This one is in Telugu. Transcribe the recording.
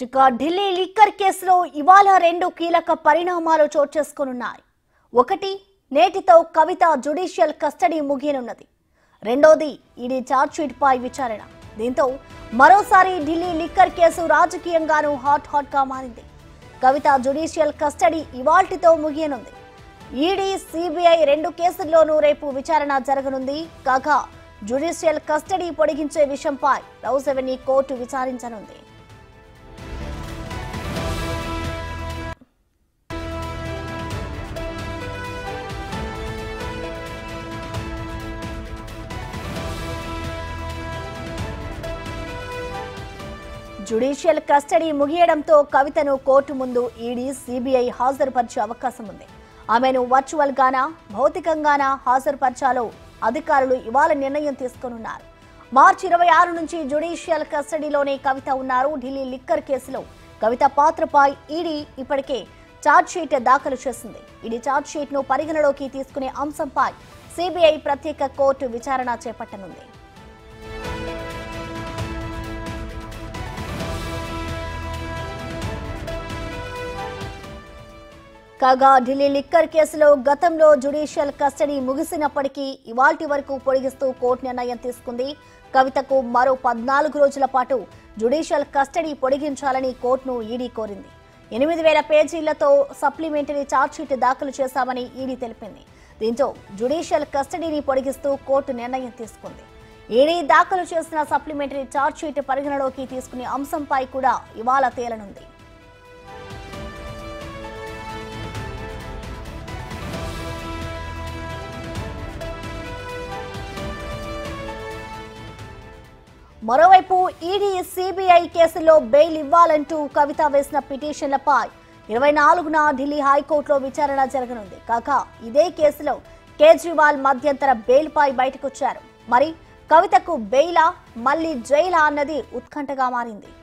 ఇక ఢిల్లీ లిక్కర్ కేసులో ఇవాళ రెండు కీలక పరిణామాలు చోటు చేసుకోనున్నాయి ఒకటి నేటితో కవిత జుడిషియల్ కస్టడీ ముగియనున్నది రెండోది ఈడీ ఛార్జ్షీట్ పై విచారణ దీంతో మరోసారి ఢిల్లీ లిక్కర్ కేసు రాజకీయంగానూ హాట్ హాట్ గా మారింది కవిత జుడిషియల్ కస్టడీ ఇవాల్టితో ముగియనుంది ఈడీ సిబిఐ రెండు కేసుల్లోనూ రేపు విచారణ జరగనుంది కాగా జుడిషియల్ కస్టడీ పొడిగించే విషయంపై రౌస్ అవెన్యూ కోర్టు విచారించనుంది జుడిషియల్ కస్టడీ ముగియడంతో కవితను కోర్టు ముందు ఈడీ సిబిఐ హాజరుపరిచే అవకాశం ఉంది ఆమెను వర్చువల్ గానా భౌతికంగానా హాజరుపరచాలో అధికారులు ఇవాళ నిర్ణయం తీసుకున్నారు మార్చి ఇరవై ఆరు నుంచి జుడిషియల్ కస్టడీలోనే కవిత ఉన్నారు ఢిల్లీ లిక్కర్ కేసులో కవిత పాత్రపై ఈడీ ఇప్పటికే ఛార్జ్షీట్ దాఖలు చేసింది ఈడీ ఛార్జ్షీట్ ను పరిగణలోకి తీసుకునే అంశంపై సిబిఐ ప్రత్యేక కోర్టు విచారణ చేపట్టనుంది కాగా ఢిల్లీ లిక్కర్ కేసులో గతంలో జుడిషియల్ కస్టడీ ముగిసినప్పటికీ ఇవాల్టి వరకు పొడిగిస్తూ కోర్టు నిర్ణయం తీసుకుంది కవితకు మరో పద్నాలుగు రోజుల పాటు జుడిషియల్ కస్టడీ పొడిగించాలని కోర్టును ఈడీ కోరింది ఎనిమిది వేల పేజీలతో సప్లిమెంటరీ ఛార్జ్షీట్ దాఖలు చేశామని ఈడీ తెలిపింది దీంతో జుడిషియల్ కస్టడీని పొడిగిస్తూ కోర్టు నిర్ణయం తీసుకుంది ఈడీ దాఖలు చేసిన సప్లిమెంటరీ ఛార్జ్షీట్ పరిగణలోకి తీసుకునే అంశంపై కూడా ఇవాళ తేలనుంది మరోవైపు ఈడీ సిబిఐ కేసులో బెయిల్ ఇవ్వాలంటూ కవిత వేసిన పిటిషన్లపై ఇరవై నాలుగున ఢిల్లీ హైకోర్టులో విచారణ జరగనుంది కాగా ఇదే కేసులో కేజ్రీవాల్ మధ్యంతర బెయిల్పై బయటకొచ్చారు మరి కవితకు బెయిలా మళ్ళీ జైలా అన్నది ఉత్కంఠగా మారింది